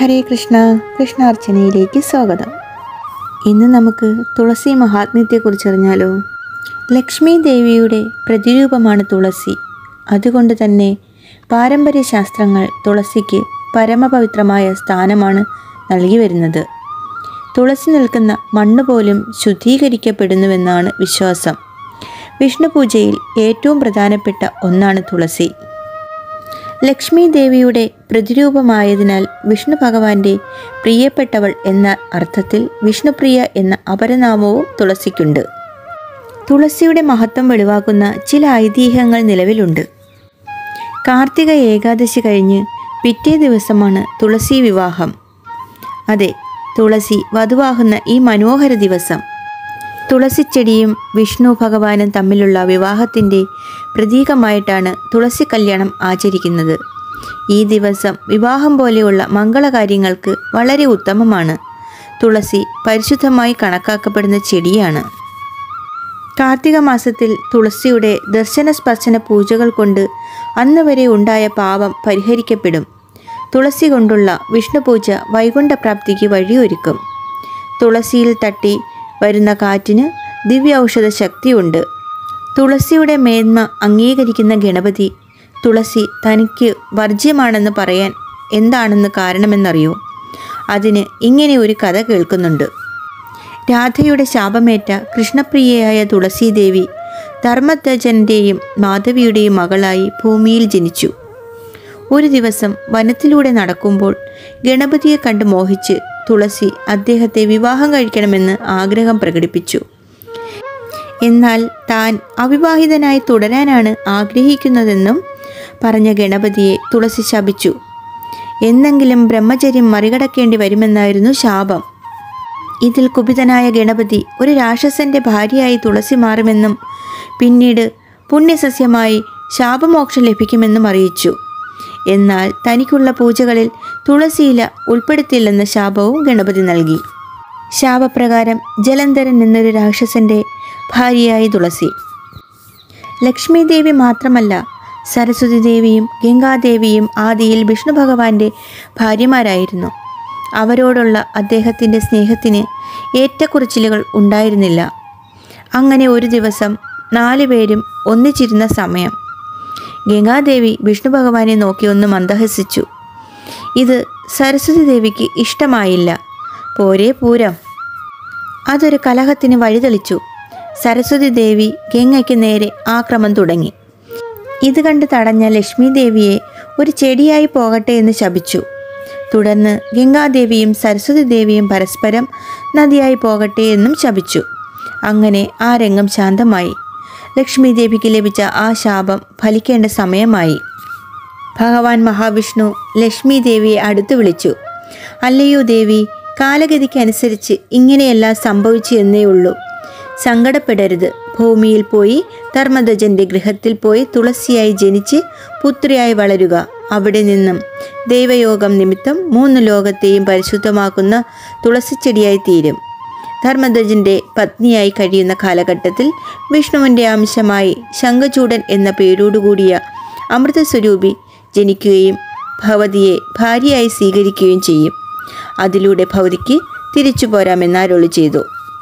ഹരേ കൃഷ്ണ കൃഷ്ണാർച്ചനയിലേക്ക് സ്വാഗതം ഇന്ന് നമുക്ക് തുളസി മഹാത്മ്യത്തെക്കുറിച്ച് അറിഞ്ഞാലോ ലക്ഷ്മി ദേവിയുടെ പ്രതിരൂപമാണ് തുളസി അതുകൊണ്ട് തന്നെ പാരമ്പര്യ ശാസ്ത്രങ്ങൾ തുളസിക്ക് പരമപവിത്രമായ സ്ഥാനമാണ് നൽകി വരുന്നത് തുളസി നിൽക്കുന്ന മണ്ണ് പോലും ശുദ്ധീകരിക്കപ്പെടുന്നുവെന്നാണ് വിശ്വാസം വിഷ്ണു പൂജയിൽ ഏറ്റവും പ്രധാനപ്പെട്ട ഒന്നാണ് തുളസി ലക്ഷ്മി ദേവിയുടെ പ്രതിരൂപമായതിനാൽ വിഷ്ണു ഭഗവാന്റെ പ്രിയപ്പെട്ടവൾ എന്ന അർത്ഥത്തിൽ വിഷ്ണുപ്രിയ എന്ന അപരനാമവും തുളസിക്കുണ്ട് തുളസിയുടെ മഹത്വം വെളിവാക്കുന്ന ചില ഐതിഹ്യങ്ങൾ നിലവിലുണ്ട് കാർത്തിക ഏകാദശി കഴിഞ്ഞ് പിറ്റേ ദിവസമാണ് തുളസി വിവാഹം അതെ തുളസി വധുവാകുന്ന ഈ മനോഹര ദിവസം തുളസിച്ചെടിയും വിഷ്ണു ഭഗവാനും തമ്മിലുള്ള വിവാഹത്തിൻ്റെ പ്രതീകമായിട്ടാണ് തുളസി കല്യാണം ആചരിക്കുന്നത് ഈ ദിവസം വിവാഹം പോലെയുള്ള മംഗളകാര്യങ്ങൾക്ക് വളരെ ഉത്തമമാണ് തുളസി പരിശുദ്ധമായി കണക്കാക്കപ്പെടുന്ന ചെടിയാണ് കാർത്തിക മാസത്തിൽ തുളസിയുടെ ദർശന സ്പർശന പൂജകൾ കൊണ്ട് അന്ന് വരെ ഉണ്ടായ പാപം പരിഹരിക്കപ്പെടും തുളസി കൊണ്ടുള്ള വിഷ്ണുപൂജ വൈകുണ്ഠപ്രാപ്തിക്ക് വഴിയൊരുക്കും തുളസിയിൽ തട്ടി വരുന്ന കാറ്റിന് ദിവ്യ ഔഷധ ശക്തിയുണ്ട് തുളസിയുടെ മേന്മ അംഗീകരിക്കുന്ന ഗണപതി തുളസി തനിക്ക് വർജ്യമാണെന്ന് പറയാൻ എന്താണെന്ന് കാരണമെന്നറിയോ അതിന് ഇങ്ങനെ ഒരു കഥ കേൾക്കുന്നുണ്ട് രാധയുടെ ശാപമേറ്റ കൃഷ്ണപ്രിയയായ തുളസീദേവി ധർമ്മധ്വജൻ്റെയും മാധവിയുടെയും മകളായി ഭൂമിയിൽ ജനിച്ചു ഒരു ദിവസം വനത്തിലൂടെ നടക്കുമ്പോൾ ഗണപതിയെ കണ്ട് മോഹിച്ച് തുളസി അദ്ദേഹത്തെ വിവാഹം കഴിക്കണമെന്ന് ആഗ്രഹം പ്രകടിപ്പിച്ചു എന്നാൽ താൻ അവിവാഹിതനായി തുടരാനാണ് ആഗ്രഹിക്കുന്നതെന്നും പറഞ്ഞ ഗണപതിയെ തുളസി ശപിച്ചു എന്നെങ്കിലും ബ്രഹ്മചര്യം മറികടക്കേണ്ടി വരുമെന്നായിരുന്നു ശാപം ഇതിൽ കുപിതനായ ഗണപതി ഒരു രാക്ഷസന്റെ ഭാര്യയായി തുളസി മാറുമെന്നും പിന്നീട് പുണ്യസസ്യമായി ശാപമോക്ഷം ലഭിക്കുമെന്നും അറിയിച്ചു എന്നാൽ തനിക്കുള്ള പൂജകളിൽ തുളസിയില ഉൾപ്പെടുത്തില്ലെന്ന ശാപവും ഗണപതി നൽകി ശാപപ്രകാരം ജലന്ധരൻ എന്നൊരു രാക്ഷസന്റെ ഭാര്യയായി തുളസി ലക്ഷ്മി ദേവി മാത്രമല്ല സരസ്വതി ദേവിയും ഗംഗാദേവിയും ആദിയിൽ വിഷ്ണു ഭഗവാന്റെ ഭാര്യമാരായിരുന്നു അവരോടുള്ള അദ്ദേഹത്തിൻ്റെ സ്നേഹത്തിന് ഏറ്റക്കുറച്ചിലുകൾ ഉണ്ടായിരുന്നില്ല അങ്ങനെ ഒരു ദിവസം നാലു പേരും ഒന്നിച്ചിരുന്ന സമയം ഗംഗാദേവി വിഷ്ണു ഭഗവാനെ നോക്കി ഒന്ന് മന്ദഹസിച്ചു ഇത് സരസ്വതി ദേവിക്ക് ഇഷ്ടമായില്ല പോരേ പൂരം അതൊരു കലഹത്തിന് വഴിതെളിച്ചു സരസ്വതി ദേവി ഗംഗയ്ക്ക് നേരെ ആക്രമം തുടങ്ങി ഇത് കണ്ട് തടഞ്ഞ ലക്ഷ്മി ദേവിയെ ഒരു ചെടിയായി പോകട്ടെ എന്ന് ശപിച്ചു തുടർന്ന് ഗംഗാദേവിയും സരസ്വതി ദേവിയും പരസ്പരം നദിയായി പോകട്ടെ എന്നും ശപിച്ചു അങ്ങനെ ആ രംഗം ശാന്തമായി ലക്ഷ്മി ദേവിക്ക് ലഭിച്ച ആ ശാപം ഫലിക്കേണ്ട സമയമായി ഭഗവാൻ മഹാവിഷ്ണു ലക്ഷ്മി ദേവിയെ അടുത്തു വിളിച്ചു അല്ലയോ ദേവി കാലഗതിക്കനുസരിച്ച് ഇങ്ങനെയെല്ലാം സംഭവിച്ചു എന്നേ ഉള്ളൂ സങ്കടപ്പെടരുത് ഭൂമിയിൽ പോയി ധർമ്മധ്വജന്റെ ഗൃഹത്തിൽ പോയി തുളസിയായി ജനിച്ച് പുത്രിയായി വളരുക അവിടെ നിന്നും ദൈവയോഗം നിമിത്തം മൂന്ന് ലോകത്തെയും പരിശുദ്ധമാക്കുന്ന തുളസിച്ചെടിയായി തീരും ധർമ്മധ്വജന്റെ പത്നിയായി കഴിയുന്ന കാലഘട്ടത്തിൽ വിഷ്ണുവിൻ്റെ അംശമായി ശംഖചൂടൻ എന്ന പേരോടുകൂടിയ അമൃതസ്വരൂപി ജനിക്കുകയും ഭവതിയെ ഭാര്യയായി സ്വീകരിക്കുകയും ചെയ്യും അതിലൂടെ ഭവതിക്ക് തിരിച്ചു പോരാമെന്ന് അരുളി ചെയ്തു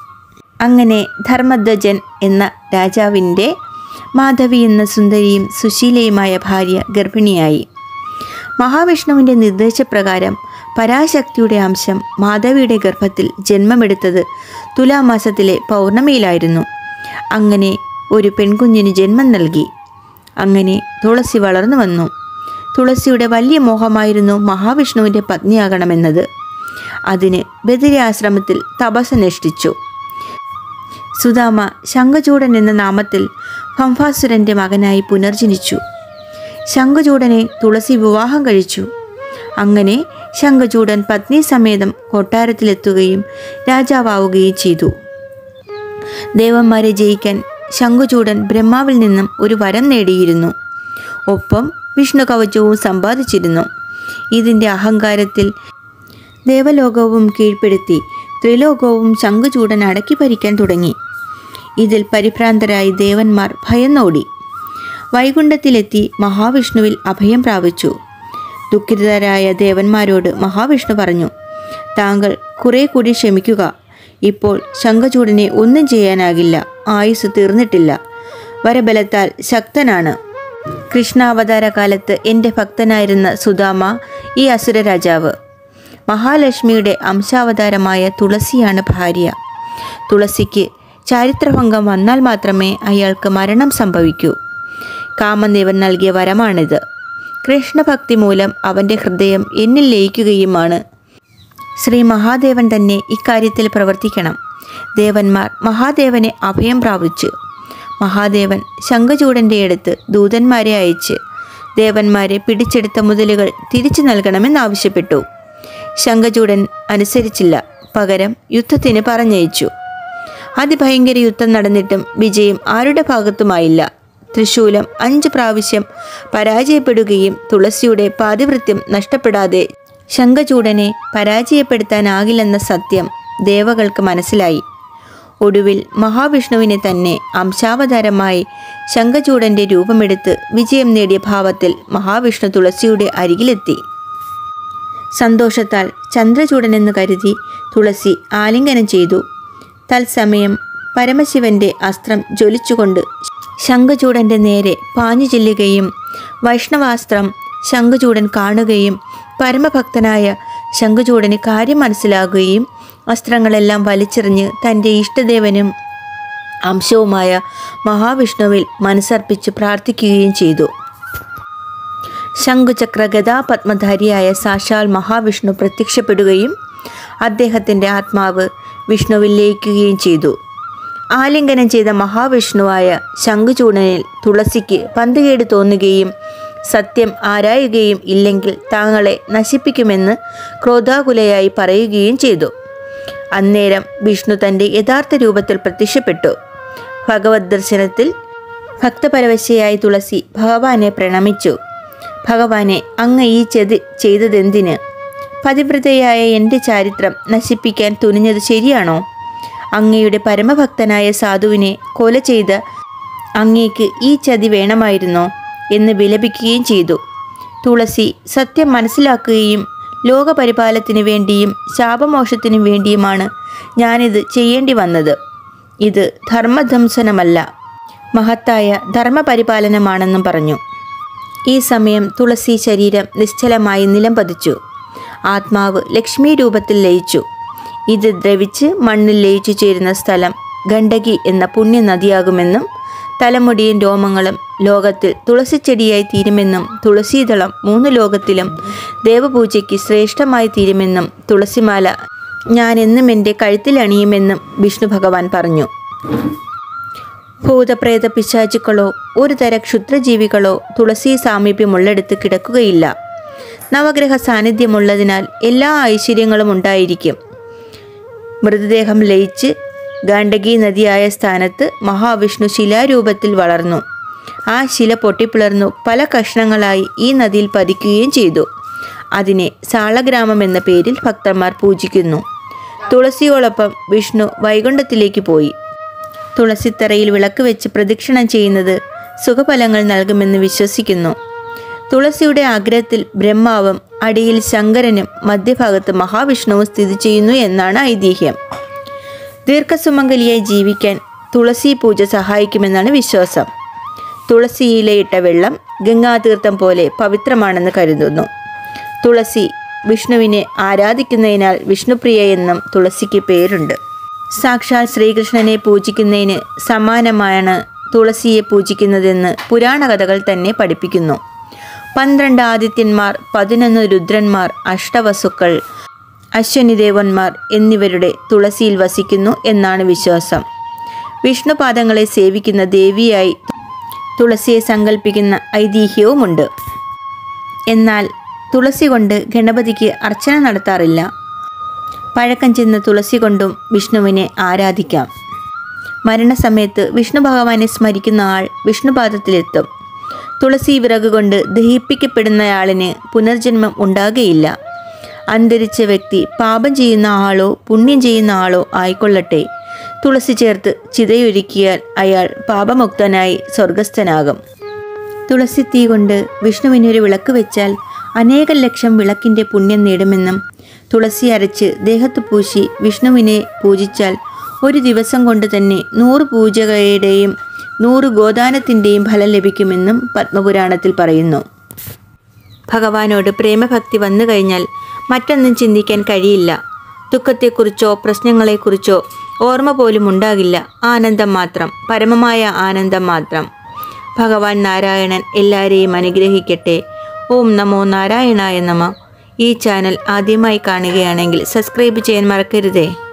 അങ്ങനെ ധർമ്മധ്വജൻ എന്ന രാജാവിൻ്റെ മാധവി എന്ന സുന്ദരിയും സുശീലയുമായ ഭാര്യ ഗർഭിണിയായി മഹാവിഷ്ണുവിൻ്റെ നിർദ്ദേശപ്രകാരം പരാശക്തിയുടെ അംശം മാധവിയുടെ ഗർഭത്തിൽ ജന്മമെടുത്തത് തുലാമാസത്തിലെ പൗർണമിയിലായിരുന്നു അങ്ങനെ ഒരു പെൺകുഞ്ഞിന് ജന്മം നൽകി അങ്ങനെ തുളസി വളർന്നു വന്നു തുളസിയുടെ വലിയ മോഹമായിരുന്നു മഹാവിഷ്ണുവിൻ്റെ പത്നിയാകണമെന്നത് അതിന് ബദിരി ആശ്രമത്തിൽ തപസ്സനുഷ്ഠിച്ചു സുദാമ ശംഖചൂടൻ എന്ന നാമത്തിൽ ഭംഭാസുരൻ്റെ മകനായി പുനർജനിച്ചു ശംഖചൂടനെ തുളസി വിവാഹം കഴിച്ചു അങ്ങനെ ശംഖചൂടൻ പത്നി സമേതം കൊട്ടാരത്തിലെത്തുകയും രാജാവാവുകയും ചെയ്തു ദേവന്മാരെ ജയിക്കാൻ ശംഖുചൂടൻ ബ്രഹ്മാവിൽ നിന്നും ഒരു വരം നേടിയിരുന്നു ഒപ്പം വിഷ്ണു കവചവും സമ്പാദിച്ചിരുന്നു ഇതിൻ്റെ അഹങ്കാരത്തിൽ ദേവലോകവും കീഴ്പ്പെടുത്തി ത്രിലോകവും ശംഖുചൂടൻ അടക്കി ഭരിക്കാൻ തുടങ്ങി ഇതിൽ പരിഭ്രാന്തരായി ദേവന്മാർ ഭയന്നോടി വൈകുണ്ഠത്തിലെത്തി മഹാവിഷ്ണുവിൽ അഭയം പ്രാപിച്ചു ദുഃഖിതരായ ദേവന്മാരോട് മഹാവിഷ്ണു പറഞ്ഞു താങ്കൾ കുറെ കൂടി ക്ഷമിക്കുക ഇപ്പോൾ ശംഖചൂടനെ ഒന്നും ചെയ്യാനാകില്ല ആയുസ് തീർന്നിട്ടില്ല വരബലത്താൽ ശക്തനാണ് കൃഷ്ണാവതാര കാലത്ത് എൻ്റെ ഭക്തനായിരുന്ന സുദാമ ഈ അസുര രാജാവ് മഹാലക്ഷ്മിയുടെ അംശാവതാരമായ തുളസിയാണ് ഭാര്യ തുളസിക്ക് ചാരിത്രഭംഗം വന്നാൽ മാത്രമേ അയാൾക്ക് മരണം സംഭവിക്കൂ കാമദേവൻ നൽകിയ വരമാണിത് കൃഷ്ണഭക്തി മൂലം അവൻ്റെ ഹൃദയം എന്നിൽ ലയിക്കുകയുമാണ് ശ്രീ മഹാദേവൻ തന്നെ ഇക്കാര്യത്തിൽ പ്രവർത്തിക്കണം ദേവന്മാർ മഹാദേവനെ അഭയം പ്രാപിച്ചു മഹാദേവൻ ശംഖചൂടൻ്റെ അടുത്ത് ദൂതന്മാരെ അയച്ച് ദേവന്മാരെ പിടിച്ചെടുത്ത മുതലുകൾ തിരിച്ചു നൽകണമെന്നാവശ്യപ്പെട്ടു ശംഖചൂടൻ അനുസരിച്ചില്ല പകരം യുദ്ധത്തിന് പറഞ്ഞയച്ചു അതിഭയങ്കര യുദ്ധം നടന്നിട്ടും വിജയം ആരുടെ ഭാഗത്തുമായില്ല തൃശൂലം അഞ്ച് പ്രാവശ്യം പരാജയപ്പെടുകയും തുളസിയുടെ പാതിവൃത്യം നഷ്ടപ്പെടാതെ ശംഖചൂടനെ പരാജയപ്പെടുത്താനാകില്ലെന്ന സത്യം ദേവകൾക്ക് മനസ്സിലായി ഒടുവിൽ മഹാവിഷ്ണുവിനെ തന്നെ അംശാവതാരമായി ശംഖചൂടന്റെ രൂപമെടുത്ത് വിജയം നേടിയ ഭാവത്തിൽ മഹാവിഷ്ണു തുളസിയുടെ അരികിലെത്തി സന്തോഷത്താൽ ചന്ദ്രചൂടനെന്ന് കരുതി തുളസി ആലിംഗനം ചെയ്തു തത്സമയം പരമശിവന്റെ അസ്ത്രം ജ്വലിച്ചുകൊണ്ട് ശംഖചൂടന്റെ നേരെ പാഞ്ഞു ചെല്ലുകയും വൈഷ്ണവാസ്ത്രം ശംഖചൂടൻ കാണുകയും പരമഭക്തനായ ശംഖചൂടന് കാര്യം മനസ്സിലാകുകയും അസ്ത്രങ്ങളെല്ലാം വലിച്ചെറിഞ്ഞ് തൻ്റെ ഇഷ്ടദേവനും അംശവുമായ മഹാവിഷ്ണുവിൽ മനസ്സർപ്പിച്ച് പ്രാർത്ഥിക്കുകയും ചെയ്തു ശംഖുചക്ര ഗതാപത്മധാരിയായ സാക്ഷാൽ മഹാവിഷ്ണു പ്രത്യക്ഷപ്പെടുകയും അദ്ദേഹത്തിൻ്റെ ആത്മാവ് വിഷ്ണുവിൽ ലയിക്കുകയും ചെയ്തു ആലിംഗനം ചെയ്ത മഹാവിഷ്ണുവായ ശംഖുചൂടനിൽ തുളസിക്ക് പന്തുകേട് തോന്നുകയും സത്യം ആരായുകയും ഇല്ലെങ്കിൽ താങ്കളെ നശിപ്പിക്കുമെന്ന് ക്രോധാകുലയായി പറയുകയും ചെയ്തു അന്നേരം വിഷ്ണു തൻ്റെ യഥാർത്ഥ രൂപത്തിൽ പ്രത്യക്ഷപ്പെട്ടു ഭഗവത് ദർശനത്തിൽ ഭക്തപരവശയായ തുളസി ഭഗവാനെ പ്രണമിച്ചു ഭഗവാനെ അങ്ങ് ഈ ചെതി ചെയ്തതെന്തിന് പതിവ്രതയായ എൻ്റെ ചാരിത്രം നശിപ്പിക്കാൻ തുനിഞ്ഞത് ശരിയാണോ അങ്ങയുടെ പരമഭക്തനായ സാധുവിനെ കൊല ചെയ്ത് അങ്ങേക്ക് ഈ ചതി വേണമായിരുന്നോ എന്ന് വിലപിക്കുകയും ചെയ്തു തുളസി സത്യം മനസ്സിലാക്കുകയും ലോകപരിപാലനത്തിനു വേണ്ടിയും ശാപമോക്ഷത്തിനു വേണ്ടിയുമാണ് ഞാനിത് ചെയ്യേണ്ടി വന്നത് ഇത് ധർമ്മധ്വംസനമല്ല മഹത്തായ ധർമ്മപരിപാലനമാണെന്നും പറഞ്ഞു ഈ സമയം തുളസി ശരീരം നിശ്ചലമായി നിലം പതിച്ചു ആത്മാവ് ലക്ഷ്മി രൂപത്തിൽ ലയിച്ചു ഇത് ദ്രവിച്ച് മണ്ണിൽ ലയിച്ചു ചേരുന്ന സ്ഥലം ഗണ്ഡകി എന്ന പുണ്യനദിയാകുമെന്നും തലമുടിയും രോമങ്ങളും ലോകത്തിൽ തുളസിച്ചെടിയായി തീരുമെന്നും തുളസീദളം മൂന്ന് ലോകത്തിലും ദേവപൂജയ്ക്ക് ശ്രേഷ്ഠമായി തീരുമെന്നും തുളസിമാല ഞാൻ എന്നും എൻ്റെ കഴുത്തിൽ അണിയുമെന്നും വിഷ്ണു ഭഗവാൻ പറഞ്ഞു ഭൂതപ്രേത പിശാചുക്കളോ ഒരു തര ക്ഷുദ്രജീവികളോ തുളസി സാമീപ്യമുള്ളിടത്ത് കിടക്കുകയില്ല നവഗ്രഹ സാന്നിധ്യമുള്ളതിനാൽ എല്ലാ ഐശ്വര്യങ്ങളും ഉണ്ടായിരിക്കും മൃതദേഹം ലയിച്ച് ഗാണ്ഡകി നദിയായ സ്ഥാനത്ത് മഹാവിഷ്ണു ശിലാരൂപത്തിൽ വളർന്നു ആ ശില പൊട്ടിപ്പിളർന്നു പല കഷ്ണങ്ങളായി ഈ നദിയിൽ പതിക്കുകയും ചെയ്തു അതിനെ സാളഗ്രാമം എന്ന പേരിൽ ഭക്തന്മാർ പൂജിക്കുന്നു തുളസിയോടൊപ്പം വിഷ്ണു വൈകുണ്ഠത്തിലേക്ക് പോയി തുളസിത്തറയിൽ വിളക്ക് വെച്ച് പ്രദക്ഷിണം ചെയ്യുന്നത് സുഖഫലങ്ങൾ നൽകുമെന്ന് വിശ്വസിക്കുന്നു തുളസിയുടെ ആഗ്രഹത്തിൽ ബ്രഹ്മാവും അടിയിൽ ശങ്കരനും മധ്യഭാഗത്ത് മഹാവിഷ്ണുവും സ്ഥിതി ചെയ്യുന്നു എന്നാണ് ഐതിഹ്യം ദീർഘസുമംഗലിയായി ജീവിക്കാൻ തുളസി പൂജ സഹായിക്കുമെന്നാണ് വിശ്വാസം തുളസിയിലയിട്ട വെള്ളം ഗംഗാതീർത്ഥം പോലെ പവിത്രമാണെന്ന് കരുതുന്നു തുളസി വിഷ്ണുവിനെ ആരാധിക്കുന്നതിനാൽ വിഷ്ണുപ്രിയ എന്നും തുളസിക്ക് പേരുണ്ട് സാക്ഷാൽ ശ്രീകൃഷ്ണനെ പൂജിക്കുന്നതിന് സമാനമാണ് തുളസിയെ പൂജിക്കുന്നതെന്ന് പുരാണ കഥകൾ തന്നെ പഠിപ്പിക്കുന്നു പന്ത്രണ്ട് ആദിത്യന്മാർ പതിനൊന്ന് രുദ്രന്മാർ അഷ്ടവസുക്കൾ അശ്വനിദേവന്മാർ എന്നിവരുടെ തുളസിയിൽ വസിക്കുന്നു എന്നാണ് വിശ്വാസം വിഷ്ണുപാദങ്ങളെ സേവിക്കുന്ന ദേവിയായി തുളസിയെ സങ്കല്പിക്കുന്ന ഐതിഹ്യവുമുണ്ട് എന്നാൽ തുളസി കൊണ്ട് ഗണപതിക്ക് അർച്ചന നടത്താറില്ല പഴക്കം ചെന്ന തുളസി കൊണ്ടും വിഷ്ണുവിനെ ആരാധിക്കാം മരണസമയത്ത് വിഷ്ണു ഭഗവാനെ സ്മരിക്കുന്ന ആൾ വിഷ്ണുപാദത്തിലെത്തും തുളസി വിറക് കൊണ്ട് ദഹിപ്പിക്കപ്പെടുന്നയാളിന് പുനർജന്മം ഉണ്ടാകുകയില്ല അന്തരിച്ച വ്യക്തി പാപം ചെയ്യുന്ന ആളോ പുണ്യം ചെയ്യുന്ന ആളോ ആയിക്കൊള്ളട്ടെ തുളസി ചേർത്ത് ചിതയൊരുക്കിയാൽ അയാൾ പാപമുക്തനായി സ്വർഗസ്ഥനാകും തുളസി തീ കൊണ്ട് വിഷ്ണുവിനൊരു വിളക്ക് വെച്ചാൽ അനേകം ലക്ഷം വിളക്കിൻ്റെ പുണ്യം നേടുമെന്നും തുളസി അരച്ച് ദേഹത്ത് പൂശി വിഷ്ണുവിനെ പൂജിച്ചാൽ ഒരു ദിവസം കൊണ്ട് തന്നെ നൂറ് പൂജകയുടെയും നൂറ് ഗോദാനത്തിൻ്റെയും ഫലം ലഭിക്കുമെന്നും പത്മപുരാണത്തിൽ പറയുന്നു ഭഗവാനോട് പ്രേമഭക്തി വന്നു കഴിഞ്ഞാൽ മറ്റൊന്നും ചിന്തിക്കാൻ കഴിയില്ല ദുഃഖത്തെക്കുറിച്ചോ പ്രശ്നങ്ങളെക്കുറിച്ചോ ഓർമ്മ പോലും ഉണ്ടാകില്ല ആനന്ദം മാത്രം പരമമായ ആനന്ദം മാത്രം ഭഗവാൻ നാരായണൻ എല്ലാവരെയും അനുഗ്രഹിക്കട്ടെ ഓം നമോ നാരായണായ നമ ഈ ചാനൽ ആദ്യമായി കാണുകയാണെങ്കിൽ സബ്സ്ക്രൈബ് ചെയ്യാൻ മറക്കരുതേ